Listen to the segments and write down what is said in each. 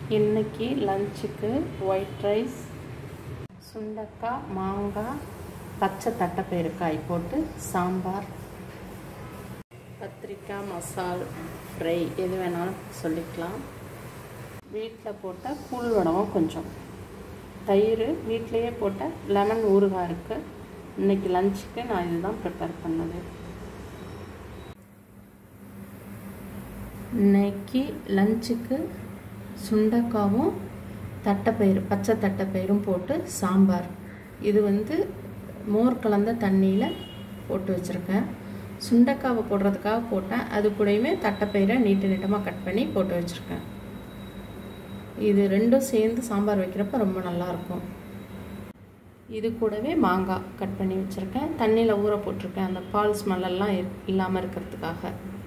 இன்னைக்கு லஞ்சுக்கு white rice சுண்டக்காய் மாங்காய் பச்சை தட்டைப்பயிறு காய் போட்டு சாம்பார் கத்திரிக்காய் மசால் ஃப்ரை எது வேணாலும் சொல்லிக்கலாம் வீட்டில் போட்ட கூழ் வடகம் கொஞ்சம் தயிர் வீட்டிலையே போட்ட லெமன் ஊறுகாய் இருக்குது இன்றைக்கி லஞ்சுக்கு நான் இதுதான் ப்ரிப்பேர் பண்ணது இன்னைக்கு லஞ்சுக்கு சுண்டக்காவும் தட்டைப்பயிறு பச்சை தட்டைப்பயிரும் போட்டு சாம்பார் இது வந்து மோர் கலந்த தண்ணியில் போட்டு வச்சுருக்கேன் சுண்டக்காவை போடுறதுக்காக போட்டேன் அது கூடயுமே தட்டைப்பயிரை நீட்டு நீட்டமாக கட் பண்ணி போட்டு வச்சுருக்கேன் இது ரெண்டும் சேர்ந்து சாம்பார் வைக்கிறப்ப ரொம்ப நல்லாயிருக்கும் இது கூடவே மாங்காய் கட் பண்ணி வச்சுருக்கேன் தண்ணியில் ஊற போட்டிருக்கேன் அந்த பால் ஸ்மெல்லாம் இல்லாமல் இருக்கிறதுக்காக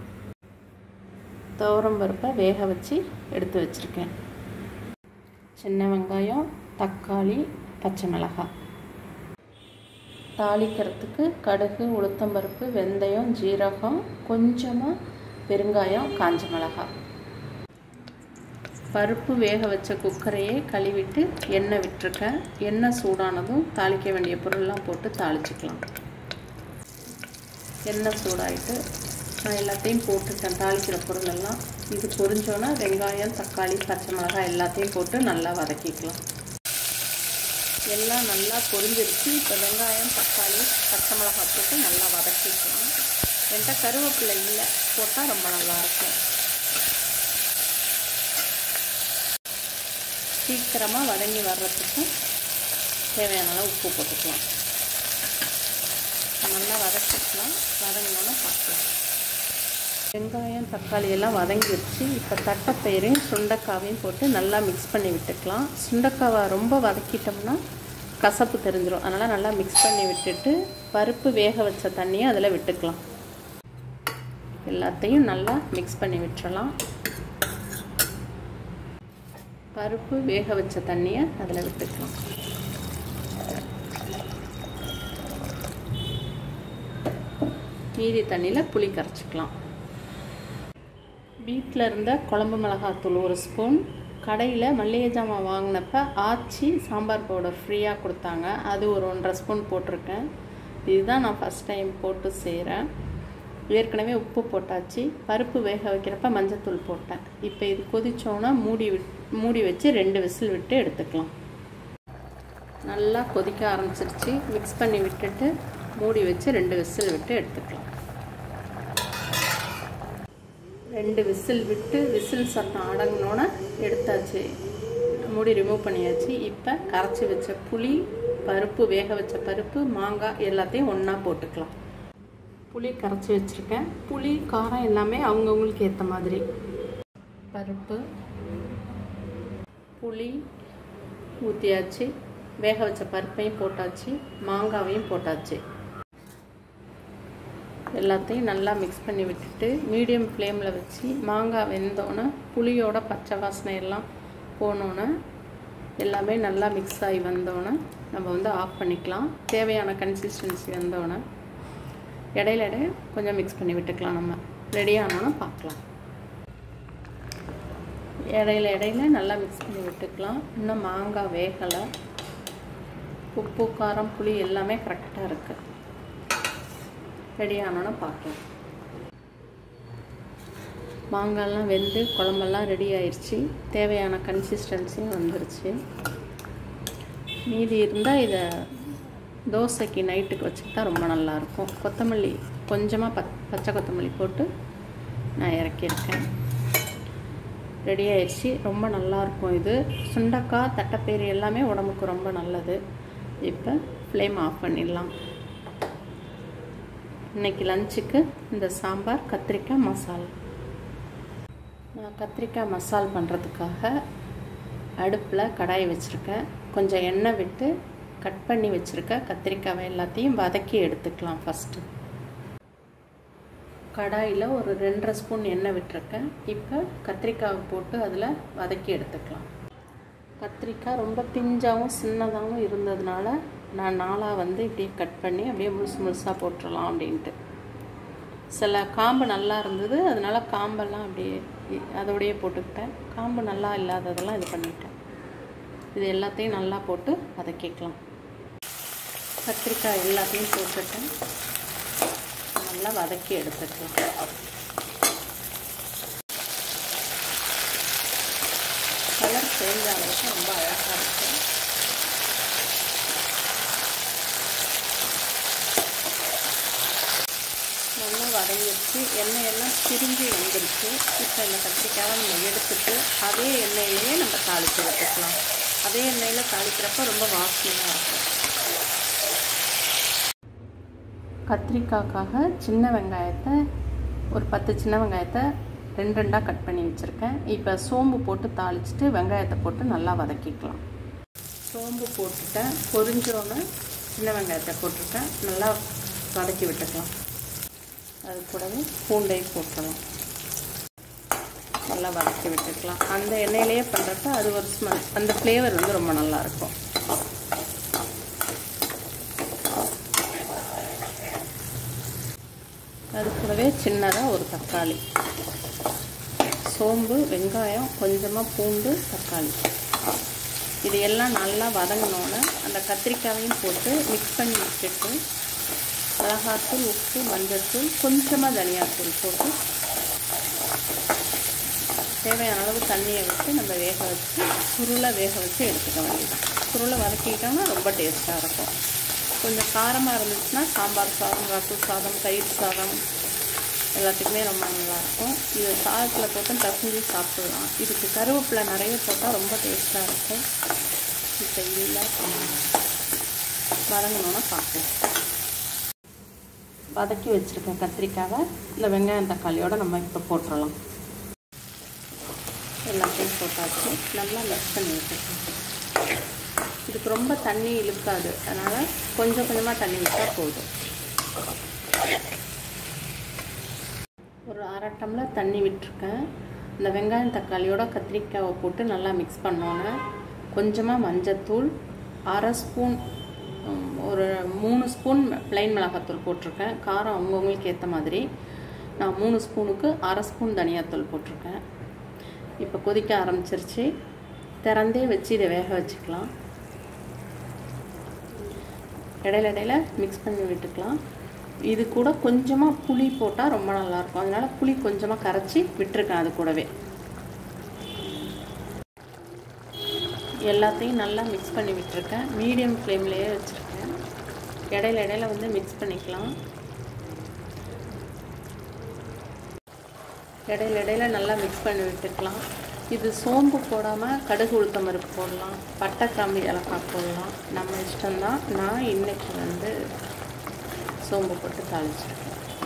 துவரம் பருப்பை வேக வச்சு எடுத்து வச்சுருக்கேன் சின்ன வெங்காயம் தக்காளி பச்சை மிளகாய் தாளிக்கிறதுக்கு கடுகு உளுத்தம்பருப்பு வெந்தயம் ஜீரகம் கொஞ்சமாக பெருங்காயம் காஞ்ச மிளகாய் பருப்பு வேக வச்ச குக்கரையே கழுவிட்டு எண்ணெய் விட்டுருக்கேன் எண்ணெய் சூடானதும் தாளிக்க வேண்டிய பொருள்லாம் போட்டு தாளிச்சிக்கலாம் எண்ணெய் சூடாயிட்டு நான் எல்லாத்தையும் போட்டுட்டேன் தாளிக்கிற பொருளெல்லாம் இது பொரிஞ்சோன்னா வெங்காயம் தக்காளி பச்சை மிளகாய் எல்லாத்தையும் போட்டு நல்லா வதக்கிக்கலாம் எல்லாம் நல்லா பொரிஞ்சிருச்சு இப்போ வெங்காயம் தக்காளி பச்சை மிளகாய் போட்டு நல்லா வதக்கிக்கலாம் என்கிட்ட கருவேப்பிலை இல்லை போட்டால் ரொம்ப நல்லாயிருக்கும் சீக்கிரமாக வதங்கி வர்றதுக்கு தேவையான அளவு உப்பு போட்டுக்கலாம் நல்லா வதக்கிக்கலாம் வதங்கினோன்னா பார்க்கலாம் வெங்காயம் தக்காளி எல்லாம் வதங்கிடுச்சு இப்போ தட்டைப்பயிரையும் சுண்டக்காவையும் போட்டு நல்லா மிக்ஸ் பண்ணி விட்டுக்கலாம் சுண்டக்காவை ரொம்ப வதக்கிட்டோம்னா கசப்பு தெரிஞ்சிடும் அதனால் நல்லா மிக்ஸ் பண்ணி விட்டுட்டு பருப்பு வேக வச்ச தண்ணியை அதில் விட்டுக்கலாம் எல்லாத்தையும் நல்லா மிக்ஸ் பண்ணி விட்டுறலாம் பருப்பு வேக வச்ச தண்ணியை அதில் விட்டுக்கலாம் மீதி தண்ணியில் புளி கரைச்சிக்கலாம் வீட்டில் இருந்த குழம்பு மிளகாத்தூள் ஒரு ஸ்பூன் கடையில் மல்லிகை ஜாமான் வாங்கினப்ப ஆச்சி சாம்பார் பவுடர் ஃப்ரீயாக கொடுத்தாங்க அது ஒரு ஒன்றரை ஸ்பூன் போட்டிருக்கேன் இதுதான் நான் ஃபஸ்ட் டைம் போட்டு செய்கிறேன் ஏற்கனவே உப்பு போட்டாச்சு பருப்பு வேக வைக்கிறப்ப மஞ்சத்தூள் போட்டேன் இப்போ இது கொதிச்சோன்னா மூடி விட் மூடி வச்சு ரெண்டு விசில் விட்டு எடுத்துக்கலாம் நல்லா கொதிக்க ஆரம்பிச்சிருச்சு மிக்ஸ் பண்ணி விட்டுட்டு மூடி வச்சு ரெண்டு விசில் விட்டு எடுத்துக்கலாம் ரெண்டு விசில் விட்டு விசில் சத்தம் அடங்கினோன்னே எடுத்தாச்சு மூடி ரிமூவ் பண்ணியாச்சு இப்போ கரைச்சி வச்ச புளி பருப்பு வேக வச்ச பருப்பு மாங்காய் எல்லாத்தையும் ஒன்றா போட்டுக்கலாம் புளி கரைச்சி வச்சுருக்கேன் புளி காரம் எல்லாமே அவங்கவுங்களுக்கு ஏற்ற மாதிரி பருப்பு புளி ஊற்றியாச்சு வேக வச்ச பருப்பையும் போட்டாச்சு மாங்காவையும் போட்டாச்சு எல்லாத்தையும் நல்லா மிக்ஸ் பண்ணி விட்டுட்டு மீடியம் ஃப்ளேமில் வச்சு மாங்காய் வெந்தோன்னே புளியோட பச்சை வாசனை எல்லாம் போனோன்னே எல்லாமே நல்லா மிக்ஸ் ஆகி வந்தோன்னே நம்ம வந்து ஆஃப் பண்ணிக்கலாம் தேவையான கன்சிஸ்டன்சி வந்தோன்னே இடையில இடையில கொஞ்சம் மிக்ஸ் பண்ணி விட்டுக்கலாம் நம்ம ரெடி ஆனோன்னா பார்க்கலாம் இடையில இடையில நல்லா மிக்ஸ் பண்ணி விட்டுக்கலாம் இன்னும் மாங்காய் வேகலை உப்பு காரம் புளி எல்லாமே கரெக்டாக இருக்குது ரெடி ஆனோன்னு பார்க்கலாம் மாங்காய்லாம் வெந்து குழம்பெல்லாம் ரெடி ஆயிடுச்சு தேவையான கன்சிஸ்டன்சியும் வந்துருச்சு மீதி இருந்தால் இதை தோசைக்கு நைட்டுக்கு வச்சுக்கிட்டா ரொம்ப நல்லாயிருக்கும் கொத்தமல்லி கொஞ்சமாக பத் பச்சை கொத்தமல்லி போட்டு நான் இறக்கியிருக்கேன் ரெடி ஆயிடுச்சு ரொம்ப நல்லாயிருக்கும் இது சுண்டக்காய் தட்டைப்பயிறு எல்லாமே உடம்புக்கு ரொம்ப நல்லது இப்போ ஃப்ளேம் ஆஃப் பண்ணிடலாம் இன்றைக்கி லஞ்சுக்கு இந்த சாம்பார் கத்திரிக்காய் மசால் நான் கத்திரிக்காய் மசால் பண்ணுறதுக்காக அடுப்பில் கடாய் வச்சுருக்கேன் கொஞ்சம் எண்ணெய் விட்டு கட் பண்ணி வச்சுருக்க கத்திரிக்காவை எல்லாத்தையும் வதக்கி எடுத்துக்கலாம் ஃபஸ்ட்டு கடாயில் ஒரு ரெண்டரை ஸ்பூன் எண்ணெய் விட்டுருக்கேன் இப்போ கத்திரிக்காவை போட்டு அதில் வதக்கி எடுத்துக்கலாம் கத்திரிக்காய் ரொம்ப பிஞ்சாகவும் சின்னதாகவும் இருந்ததுனால நான் நாளாக வந்து இப்படியே கட் பண்ணி அப்படியே முழுசு முழுசாக போட்டுடலாம் அப்படின்ட்டு சில காம்பு நல்லா இருந்தது அதனால காம்பெல்லாம் அப்படியே இ- அதோடையே போட்டுக்கிட்டேன் காம்பு நல்லா இல்லாததெல்லாம் இது பண்ணிட்டேன் இது எல்லாத்தையும் நல்லா போட்டு வதக்கிக்கலாம் கத்திரிக்காய் எல்லாத்தையும் போட்டுட்டேன் நல்லா வதக்கி எடுத்துக்கலாம் கலர் சேஞ்ச் ஆகிறதுக்கு ரொம்ப அழகாக இருக்கும் நல்லா வதங்கிடுச்சு எண்ணெய் எல்லாம் பிரிஞ்சு வந்துருச்சு இப்போ இந்த கத்திரிக்காவை நம்ம எடுத்துட்டு அதே எண்ணெயிலேயே நம்ம தாளித்து எடுத்துக்கலாம் அதே எண்ணெயில் தாளிக்கிறப்ப ரொம்ப வாசனையாக இருக்கும் கத்திரிக்காய்க்காக சின்ன வெங்காயத்தை ஒரு பத்து சின்ன வெங்காயத்தை ரெண்டு ரெண்டாக கட் பண்ணி வச்சுருக்கேன் இப்போ சோம்பு போட்டு தாளிச்சிட்டு வெங்காயத்தை போட்டு நல்லா வதக்கிக்கலாம் சோம்பு போட்டுட்டேன் பொரிஞ்சோன்னு சின்ன வெங்காயத்தை போட்டுருக்கேன் நல்லா வதக்கி விட்டுக்கலாம் அது கூடவே பூண்டை போட்டுடலாம் நல்லா வதக்கி விட்டுக்கலாம் அந்த எண்ணெயிலேயே பண்ணுறப்ப அது ஒரு ஸ்மெல் அந்த ஃப்ளேவர் வந்து ரொம்ப நல்லாயிருக்கும் அது கூடவே சின்னதாக ஒரு தக்காளி சோம்பு வெங்காயம் கொஞ்சமாக பூண்டு தக்காளி இது எல்லாம் நல்லா வதங்கினோன்னே அந்த கத்திரிக்காயையும் போட்டு மிக்ஸ் பண்ணி வச்சுட்டு மிளகாத்தூள் உப்பு மஞ்சள்தூள் கொஞ்சமாக தனியாத்தூள் போட்டு தேவையான அளவு தண்ணியை விட்டு நம்ம வேக வச்சு சுருளை வேக வச்சு எடுத்துக்க வேண்டியது சுருளை வதக்கிக்கிட்டோம்னா ரொம்ப டேஸ்ட்டாக இருக்கும் கொஞ்சம் காரமாக இருந்துச்சுன்னா சாம்பார் சாதம் ரசு சாதம் தயிர் சாதம் எல்லாத்துக்குமே ரொம்ப நல்லாயிருக்கும் இது சாதத்தில் போட்டு பசஞ்சு சாப்பிடலாம் இதுக்கு கருவேப்பிலை நிறைய போட்டால் ரொம்ப டேஸ்ட்டாக இருக்கும் இப்போ இல்லை வதங்கணுன்னா பார்க்கலாம் வதக்கி வச்சுருக்க கத்திரிக்காவை இந்த வெங்காயம் தக்காளியோடு நம்ம இப்போ போட்டுடலாம் எல்லாத்தையும் போட்டாச்சு நல்லா மிக்ஸ் பண்ணி வச்சுருக்கோம் இதுக்கு ரொம்ப தண்ணி இழுக்காது அதனால் கொஞ்சம் கொஞ்சமாக தண்ணி விட்டால் போதும் ஒரு அரை டம்ளர் தண்ணி விட்டுருக்கேன் இந்த வெங்காயம் தக்காளியோட கத்திரிக்காவை போட்டு நல்லா மிக்ஸ் பண்ணோன்னே கொஞ்சமாக மஞ்சத்தூள் அரை ஸ்பூன் ம், ஒரு மூணு ஸ்பூன் ப்ளைன் மிளகாத்தூள் போட்டிருக்கேன் காரம் அவங்கவுங்களுக்கு ஏற்ற மாதிரி நான் மூணு ஸ்பூனுக்கு அரை ஸ்பூன் தனியாத்தூள் போட்டிருக்கேன் இப்போ கொதிக்க ஆரம்பிச்சிருச்சு திறந்தே வச்சு இதை வேக வச்சுக்கலாம் இடையில இடையில மிக்ஸ் பண்ணி விட்டுக்கலாம் இது கூட கொஞ்சமாக புளி போட்டால் ரொம்ப நல்லாயிருக்கும் அதனால் புளி கொஞ்சமாக கரைச்சி விட்டுருக்கேன் அது கூடவே எல்லாத்தையும் நல்லா மிக்ஸ் பண்ணி விட்டுருக்கேன் மீடியம் ஃப்ளேம்லேயே வச்சுருக்கேன் இடையில இடையில வந்து மிக்ஸ் பண்ணிக்கலாம் இடையில இடையில நல்லா மிக்ஸ் பண்ணி விட்டுக்கலாம் இது சோம்பு போடாமல் கடுகு உளுத்தம் பருப்பு போடலாம் பட்டை கிராம்பு ஏலக்காய் போடலாம் நம்ம இஷ்டம்தான் நான் இன்னைக்கு வந்து சோம்பு போட்டு தாளிச்சிருக்கேன்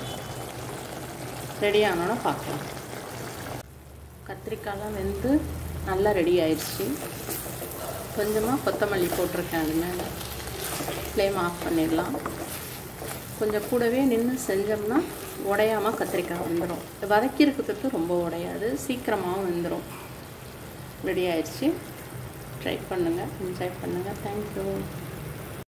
ரெடி ஆனோன்னா பார்க்கலாம் கத்திரிக்காய்லாம் வெந்து நல்லா ரெடி ஆயிடுச்சு கொஞ்சமாக கொத்தமல்லி போட்டிருக்கேன் அது மேலே ஃப்ளேம் ஆஃப் பண்ணிடலாம் கொஞ்சம் கூடவே நின்று செஞ்சோம்னா உடையாமல் கத்திரிக்காய் வந்துடும் வதக்கி இருக்கிறதுக்கு ரொம்ப உடையாது சீக்கிரமாகவும் வெந்துடும் ரெடி ஆயிடுச்சு ட்ரை பண்ணுங்கள் என்ஜாய் பண்ணுங்கள் தேங்க்யூ